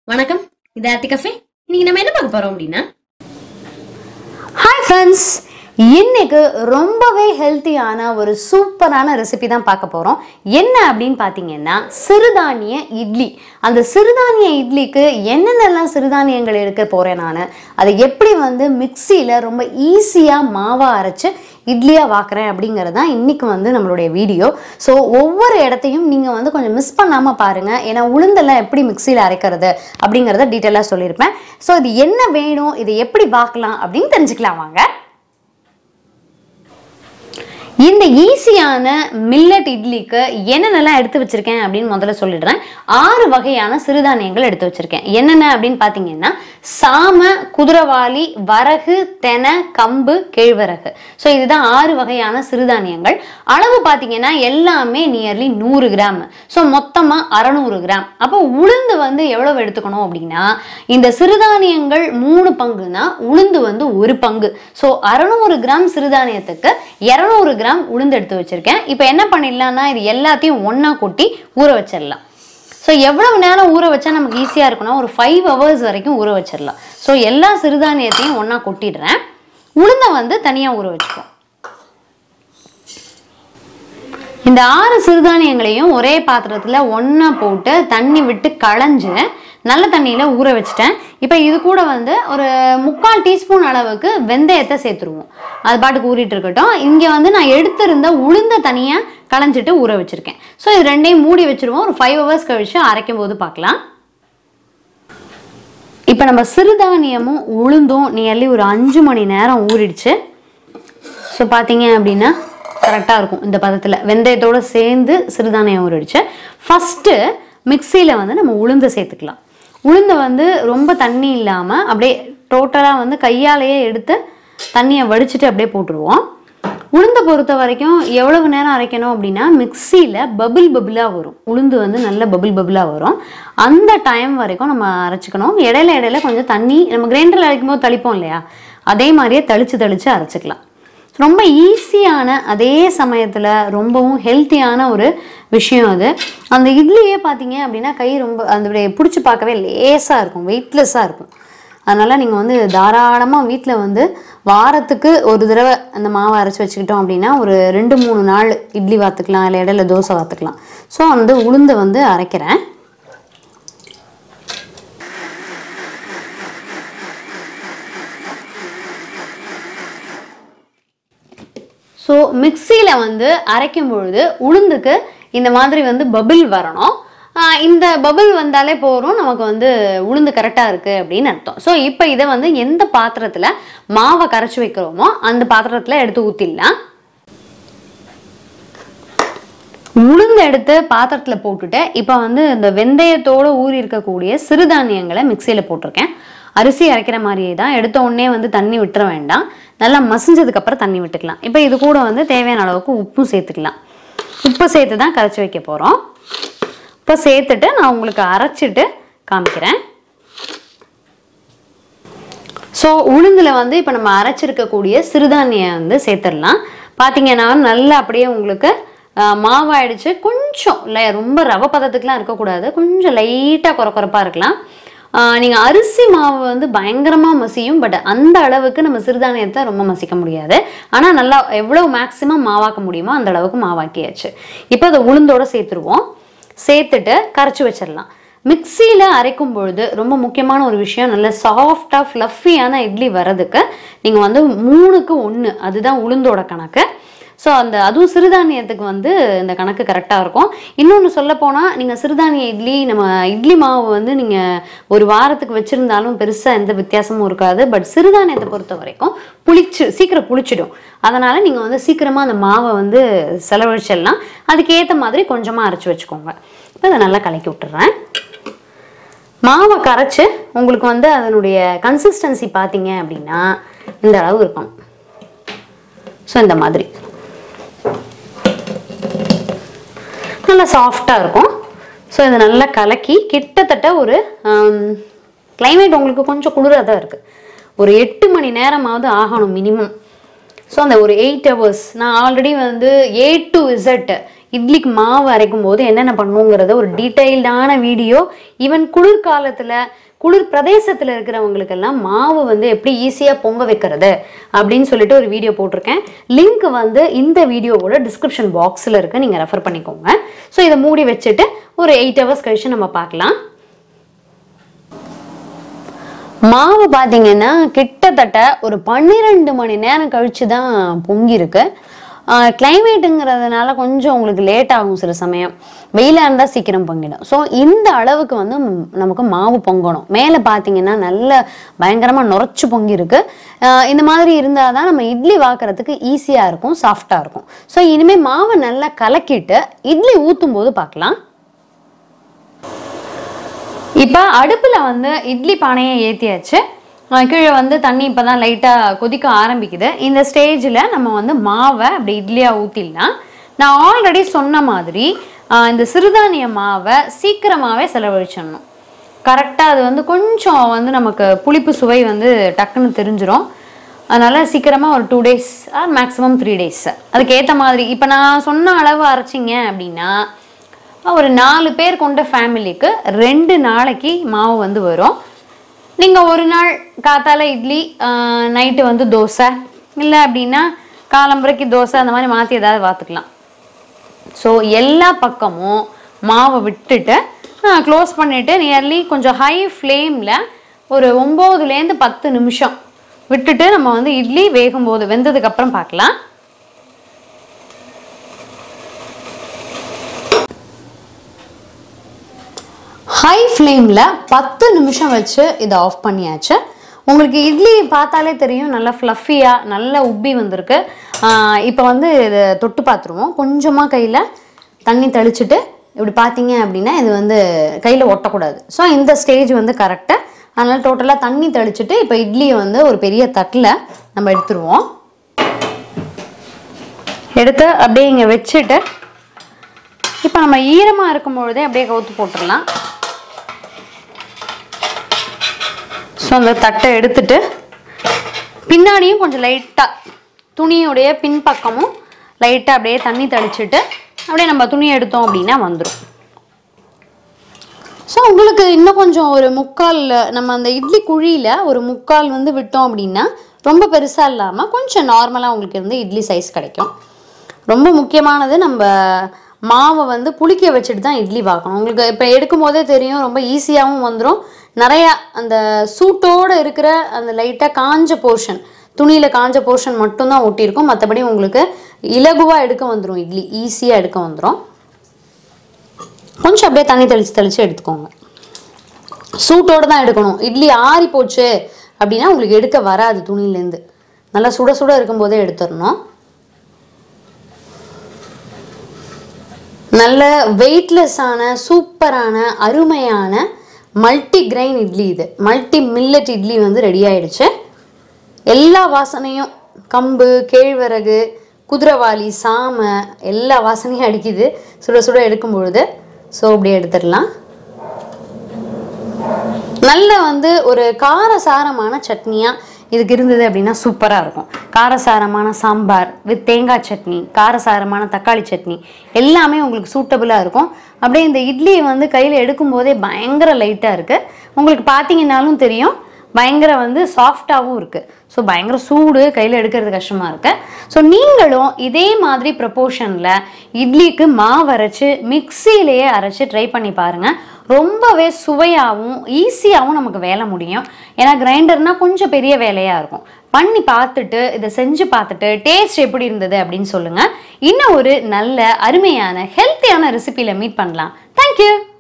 வணக்கம் இது ஆர்த்தி கஃபே இன்னைக்கு நம்ம என்ன பார்க்க போறோம் அப்படின்னா ஹாய் ஃப்ரெண்ட்ஸ் இன்னைக்கு ரொம்பவே ஹெல்த்தியான ஒரு சூப்பரான ரெசிபி தான் பார்க்க போகிறோம் என்ன அப்படின்னு பார்த்தீங்கன்னா சிறுதானிய இட்லி அந்த சிறுதானிய இட்லிக்கு என்னென்னலாம் சிறுதானியங்கள் எடுக்க போகிறேன் நான் அதை எப்படி வந்து மிக்சியில் ரொம்ப ஈஸியாக மாவாக அரைச்சு இட்லியாக வாக்குறேன் அப்படிங்கிறது தான் இன்றைக்கி வந்து நம்மளுடைய வீடியோ ஸோ ஒவ்வொரு இடத்தையும் நீங்கள் வந்து கொஞ்சம் மிஸ் பண்ணாமல் பாருங்கள் ஏன்னா உளுந்தெல்லாம் எப்படி மிக்சியில் அரைக்கிறது அப்படிங்கிறத டீட்டெயிலாக சொல்லியிருப்பேன் ஸோ இது என்ன வேணும் இதை எப்படி பார்க்கலாம் அப்படின்னு தெரிஞ்சுக்கலாம் வாங்க இந்த ஈஸியான மில்லட் இட்லிக்கு என்னென்னலாம் எடுத்து வச்சிருக்கேன் அப்படின்னு முதல்ல சொல்லிடுறேன் ஆறு வகையான சிறுதானியங்கள் எடுத்து வச்சிருக்கேன் என்னென்ன அப்படின்னு பார்த்தீங்கன்னா சாம குதிரவாளி வரகு தெனை கம்பு கேழ்வரகு ஸோ இதுதான் ஆறு வகையான சிறுதானியங்கள் அளவு பார்த்தீங்கன்னா எல்லாமே நியர்லி நூறு கிராம் ஸோ மொத்தமாக அறநூறு கிராம் அப்போ உளுந்து வந்து எவ்வளவு எடுத்துக்கணும் அப்படின்னா இந்த சிறுதானியங்கள் மூணு பங்குனா உளுந்து வந்து ஒரு பங்கு ஸோ அறநூறு கிராம் சிறுதானியத்துக்கு இரநூறு கிராம் உளுந்து எடுத்து வச்சிருக்கேன் இப்போ என்ன பண்ணிடலாம்னா இது எல்லாத்தையும் ஒன்றா கொட்டி ஊற வச்சிடலாம் ஸோ எவ்வளவு நேரம் ஊற வச்சா நமக்கு ஈஸியாக இருக்குன்னா ஒரு ஃபைவ் ஹவர்ஸ் வரைக்கும் ஊற வச்சிடலாம் ஸோ எல்லா சிறுதானியத்தையும் ஒன்றா கொட்டிடுறேன் உளுந்தை வந்து தனியாக ஊற வச்சுப்போம் இந்த ஆறு சிறுதானியங்களையும் ஒரே பாத்திரத்தில் ஒன்றா போட்டு தண்ணி விட்டு களைஞ்சு நல்ல தண்ணியில் ஊற வச்சுட்டேன் இப்போ இது கூட வந்து ஒரு முக்கால் டீஸ்பூன் அளவுக்கு வெந்தயத்தை சேர்த்துருவோம் அது பாட்டுக்கு ஊறிட்டு இருக்கட்டும் இங்கே வந்து நான் எடுத்திருந்த உளுந்த தனியாக களைஞ்சிட்டு ஊற வச்சுருக்கேன் ஸோ இது ரெண்டையும் மூடி வச்சுருவோம் ஒரு ஃபைவ் ஹவர்ஸ் கழிச்சு அரைக்கும் போது பார்க்கலாம் இப்போ நம்ம சிறுதானியமும் உளுந்தும் நியர்லி ஒரு அஞ்சு மணி நேரம் ஊறிடுச்சு ஸோ பார்த்தீங்க அப்படின்னா கரெக்டாக இருக்கும் இந்த பதத்தில் வெந்தயத்தோடு சேர்ந்து சிறுதானியம் ஊறிடுச்சு ஃபஸ்ட்டு மிக்சியில் வந்து நம்ம உளுந்தை சேர்த்துக்கலாம் உளுந்தை வந்து ரொம்ப தண்ணி இல்லாமல் அப்படியே டோட்டலாக வந்து கையாலேயே எடுத்து தண்ணியை வடிச்சிட்டு அப்படியே போட்டுருவோம் உளுந்தை பொறுத்த வரைக்கும் எவ்வளவு நேரம் அரைக்கணும் அப்படின்னா மிக்சியில் பபிள் பபிளாக வரும் உளுந்து வந்து நல்ல பபிள் பபிளாக வரும் அந்த டைம் வரைக்கும் நம்ம அரைச்சிக்கணும் இடையில இடையில கொஞ்சம் தண்ணி நம்ம கிரைண்டரில் அரைக்கும் போது தளிப்போம் இல்லையா அதே மாதிரியே தளிச்சு தளிச்சு அரைச்சிக்கலாம் ரொம்ப ஈஸியான அதே சமயத்தில் ரொம்பவும் ஹெல்த்தியான ஒரு விஷயம் அது அந்த இட்லியே பார்த்தீங்க அப்படின்னா கை ரொம்ப அந்த பிடிச்சி பார்க்கவே லேசாக இருக்கும் வெயிட்லெஸ்ஸாக இருக்கும் அதனால் நீங்கள் வந்து தாராளமாக வீட்டில் வந்து வாரத்துக்கு ஒரு தடவை அந்த மாவை அரைச்சி வச்சுக்கிட்டோம் அப்படின்னா ஒரு ரெண்டு மூணு நாள் இட்லி வாத்துக்கலாம் இல்லை இடையில தோசை வாத்துக்கலாம் ஸோ அந்த உளுந்தை வந்து அரைக்கிறேன் ஸோ மிக்சியில் வந்து அரைக்கும் பொழுது உளுந்துக்கு இந்த மாதிரி வந்து பபிள் வரணும் ஆஹ் இந்த பபிள் வந்தாலே போகிறோம் நமக்கு வந்து உளுந்து கரெக்டாக இருக்குது அப்படின்னு அர்த்தம் ஸோ இப்போ இதை வந்து எந்த பாத்திரத்தில் மாவை கரைச்சி வைக்கிறோமோ அந்த பாத்திரத்தில் எடுத்து ஊற்றிடலாம் உளுந்து எடுத்து பாத்திரத்தில் போட்டுட்டு இப்போ வந்து இந்த வெந்தயத்தோடு ஊறி இருக்கக்கூடிய சிறுதானியங்களை மிக்சியில் போட்டிருக்கேன் அரிசி அரைக்கிற மாதிரியே தான் எடுத்த உடனே வந்து தண்ணி விட்டுற வேண்டாம் நல்லா மசிஞ்சதுக்கு அப்புறம் தண்ணி விட்டுக்கலாம் இப்போ இது கூட வந்து தேவையான அளவுக்கு உப்பும் சேர்த்துக்கலாம் உப்பு சேர்த்து தான் கரைச்சி வைக்க போகிறோம் இப்போ சேர்த்துட்டு நான் உங்களுக்கு அரைச்சிட்டு காமிக்கிறேன் ஸோ உளுந்தில் வந்து இப்போ நம்ம அரைச்சிருக்கக்கூடிய சிறுதானியம் வந்து சேர்த்துடலாம் பார்த்தீங்கன்னா நல்லா அப்படியே உங்களுக்கு ஆஹ், மாவாயிடுச்சு கொஞ்சம் லை ரொம்ப ரவை பதத்துக்குலாம் இருக்கக்கூடாது கொஞ்சம் லைட்டாக குறை குறைப்பாக இருக்கலாம் நீங்கள் அரிசி மாவு வந்து பயங்கரமாக மசியும் பட் அந்த அளவுக்கு நம்ம சிறுதானியத்தை ரொம்ப மசிக்க முடியாது ஆனால் நல்லா எவ்வளோ மேக்ஸிமம் மாவாக்க முடியுமோ அந்த அளவுக்கு மாவாக்கியாச்சு இப்போ அதை உளுந்தோட சேர்த்துருவோம் சேர்த்துட்டு கரைச்சி வச்சிடலாம் மிக்சியில் அரைக்கும் பொழுது ரொம்ப முக்கியமான ஒரு விஷயம் நல்ல சாஃப்டாக ஃப்ளஃபியான இட்லி வர்றதுக்கு நீங்கள் வந்து மூணுக்கு ஒன்று அதுதான் உளுந்தோட கணக்கு ஸோ அந்த அதுவும் சிறுதானியத்துக்கு வந்து இந்த கணக்கு கரெக்டாக இருக்கும் இன்னொன்று சொல்லப்போனால் நீங்கள் சிறுதானிய இட்லி நம்ம இட்லி மாவு வந்து நீங்கள் ஒரு வாரத்துக்கு வச்சுருந்தாலும் பெருசாக எந்த வித்தியாசமும் இருக்காது பட் சிறுதானியத்தை பொறுத்த வரைக்கும் புளிச்சு சீக்கிரம் புளிச்சிடும் அதனால் நீங்கள் வந்து சீக்கிரமாக அந்த மாவை வந்து செலவழிச்சிடலாம் அதுக்கேற்ற மாதிரி கொஞ்சமாக அரைச்சி வச்சுக்கோங்க இப்போ இதை நல்லா கலக்கி விட்டுறேன் மாவை கரைச்சு உங்களுக்கு வந்து அதனுடைய கன்சிஸ்டன்சி பார்த்தீங்க அப்படின்னா இந்த அளவு இருக்கும் ஸோ இந்த மாதிரி நல்லா சாஃப்டாக இருக்கும் ஸோ இதை நல்லா கலக்கி கிட்டத்தட்ட ஒரு கிளைமேட் உங்களுக்கு கொஞ்சம் குளிராக தான் இருக்குது ஒரு எட்டு மணி நேரமாவது ஆகணும் மினிமம் ஸோ அந்த ஒரு எயிட் ஹவர்ஸ் நான் ஆல்ரெடி வந்து ஏ டு இசட் இட்லிக்கு மாவு அரைக்கும் போது என்னென்ன பண்ணுங்கிறத ஒரு டீட்டெயில்டான வீடியோ ஈவன் குளிர்காலத்தில் குளிர் பிரதேசத்தில் இருக்கிறவங்களுக்கெல்லாம் மாவு வந்து எப்படி ஈஸியாக பொங்க வைக்கிறது அப்படின்னு சொல்லிட்டு ஒரு வீடியோ போட்டிருக்கேன் லிங்க் வந்து இந்த வீடியோவோட டிஸ்கிரிப்ஷன் பாக்ஸில் இருக்கு நீங்கள் ரெஃபர் பண்ணிக்கோங்க ஸோ இதை மூடி வச்சுட்டு ஒரு எயிட் ஹவர்ஸ் கழிச்சு நம்ம பார்க்கலாம் மாவு பார்த்தீங்கன்னா கிட்டத்தட்ட ஒரு பன்னிரெண்டு மணி நேரம் கழிச்சு தான் பொங்கியிருக்கு கிளைமேட்டுங்கிறதுனால கொஞ்சம் உங்களுக்கு லேட் ஆகும் சில சமயம் வெயிலாக இருந்தால் சீக்கிரம் பொங்கிடும் ஸோ இந்த அளவுக்கு வந்து ம், நமக்கு மாவு பொங்கணும் மேலே பார்த்தீங்கன்னா நல்ல பயங்கரமாக நுரைச்சு பொங்கியிருக்கு ஆஹ் இந்த மாதிரி இருந்தால் தான் நம்ம இட்லி வாக்குறதுக்கு ஈஸியாக இருக்கும் சாஃப்டாக இருக்கும் ஸோ இனிமேல் மாவை நல்லா கலக்கிட்டு இட்லி ஊற்றும் போது பார்க்கலாம் இப்போ அடுப்பில் வந்து இட்லி பானையை ஏற்றியாச்சு அஹ் கீழே வந்து தண்ணி இப்போ தான் லைட்டாக கொதிக்க ஆரம்பிக்குது இந்த ஸ்டேஜில் நம்ம வந்து மாவை அப்படி இட்லியாக ஊற்றிடலாம் நான் ஆல்ரெடி சொன்ன மாதிரி அஹ் இந்த சிறுதானிய மாவை சீக்கிரமாகவே செலவழிச்சிடணும் கரெக்டாக அது வந்து கொஞ்சம் வந்து நமக்கு புளிப்பு சுவை வந்து டக்குன்னு தெரிஞ்சிரும் அதனால் சீக்கிரமாக ஒரு two days or maximum three days அதுக்கேற்ற மாதிரி இப்போ நான் சொன்ன அளவு அரைச்சிங்க அப்படின்னா ஒரு நாலு பேர் கொண்ட ஃபேமிலிக்கு ரெண்டு நாளைக்கு மாவு வந்து வரும் நீங்கள் ஒரு நாள் காத்தால இட்லி நைட்டு வந்து தோசை இல்லை அப்படின்னா காலம்பரைக்கு தோசை அந்த மாதிரி மாற்றி ஏதாவது பார்த்துக்கலாம் ஸோ எல்லா பக்கமும் மாவை விட்டுட்டு க்ளோஸ் பண்ணிவிட்டு நியர்லி கொஞ்சம் ஹை ஃப்ளேமில் ஒரு ஒம்போதுலேருந்து பத்து நிமிஷம் விட்டுட்டு நம்ம வந்து இட்லி வேகும்போது வெந்ததுக்கப்புறம் பார்க்கலாம் ஹை ஃப்ளேமில் பத்து நிமிஷம் வச்சு இதை ஆஃப் பண்ணியாச்சு உங்களுக்கு இட்லி பார்த்தாலே தெரியும் நல்லா ஃப்ளஃபியாக நல்ல உப்பி வந்திருக்கு இப்போ வந்து இதை தொட்டு பார்த்துருவோம் கொஞ்சமாக கையில் தண்ணி தெளிச்சுட்டு இப்படி பார்த்தீங்க அப்படின்னா இது வந்து கையில் ஒட்டக்கூடாது ஸோ இந்த ஸ்டேஜ் வந்து கரெக்டாக அதனால் டோட்டலாக தண்ணி தெளிச்சுட்டு இப்போ இட்லியை வந்து ஒரு பெரிய தட்டில் நம்ம எடுத்துருவோம் எடுத்து அப்படியே இங்கே வச்சுட்டு இப்போ நம்ம ஈரமாக இருக்கும் பொழுதே அப்படியே கவுத்து போட்டுடலாம் ஸோ அந்த தட்டை எடுத்துட்டு பின்னாடியும் கொஞ்சம் லைட்டாக துணியுடைய பின்பக்கமும் லைட்டாக அப்படியே தண்ணி தெளிச்சுட்டு அப்படியே நம்ம துணியை எடுத்தோம் அப்படின்னா வந்துடும் ஸோ உங்களுக்கு இன்னும் கொஞ்சம் ஒரு முக்கால் நம்ம அந்த இட்லி குழியில் ஒரு முக்கால் வந்து விட்டோம் அப்படின்னா ரொம்ப பெருசாக இல்லாமல் கொஞ்சம் நார்மலாக உங்களுக்கு இருந்து இட்லி சைஸ் கிடைக்கும் ரொம்ப முக்கியமானது நம்ம மாவை வந்து புளிக்க வச்சுட்டு தான் இட்லி பார்க்கணும் உங்களுக்கு இப்போ எடுக்கும் போதே தெரியும் ரொம்ப ஈஸியாகவும் வந்துடும் நிறையா அந்த சூட்டோடு இருக்கிற அந்த லைட்டாக காஞ்ச போர்ஷன் துணியில் காஞ்ச போர்ஷன் மட்டும்தான் ஒட்டியிருக்கும் மற்றபடி உங்களுக்கு இலகுவாக எடுக்க வந்துடும் இட்லி ஈஸியாக எடுக்க வந்துடும் கொஞ்சம் அப்படியே தண்ணி தெளித்து தெளித்து எடுத்துக்கோங்க சூட்டோடு தான் எடுக்கணும் இட்லி ஆறி போச்சு அப்படின்னா உங்களுக்கு எடுக்க வராது துணியிலேருந்து நல்லா சுட சுட இருக்கும்போதே எடுத்துடணும் நல்ல வெயிட்லெஸ்ஸான சூப்பரான அருமையான மல்டி கிரைன் இட்லி இது மல்டி மில்லட் இட்லி வந்து ரெடி ஆயிடுச்சு எல்லா வாசனையும் கம்பு கேழ்வரகு குதிரவாளி சாமை எல்லா வாசனையும் அடிக்குது சுட சுட எடுக்கும் பொழுது ஸோ இப்படி எடுத்துடலாம் நல்ல வந்து ஒரு காரசாரமான சட்னியாக இதுக்கு இருந்தது அப்படின்னா சூப்பராக இருக்கும் காரசாரமான சாம்பார் வித் தேங்காய் சட்னி காரசாரமான தக்காளி சட்னி எல்லாமே உங்களுக்கு சூட்டபுளாக இருக்கும் அப்படியே இந்த இட்லியை வந்து கையில் எடுக்கும்போதே பயங்கர லைட்டாக இருக்குது உங்களுக்கு பார்த்தீங்கன்னாலும் தெரியும் பயங்கர வந்து சாஃப்டாகவும் இருக்குது ஸோ பயங்கர சூடு கையில் எடுக்கிறது கஷ்டமாக இருக்குது ஸோ நீங்களும் இதே மாதிரி ப்ரப்போர்ஷனில் இட்லிக்கு மாவு அரைச்சு மிக்சியிலேயே அரைச்சு ட்ரை பண்ணி பாருங்கள் ரொம்பவே சுவையாகவும் ஈஸியாகவும் நமக்கு வேலை முடியும் ஏன்னா கிரைண்டர்னால் கொஞ்சம் பெரிய வேலையாக இருக்கும் பண்ணி பார்த்துட்டு இதை செஞ்சு பார்த்துட்டு டேஸ்ட் எப்படி இருந்தது அப்படின்னு சொல்லுங்கள் இன்னும் ஒரு நல்ல அருமையான ஹெல்த்தியான ரெசிபியில் மீட் பண்ணலாம் தேங்க்யூ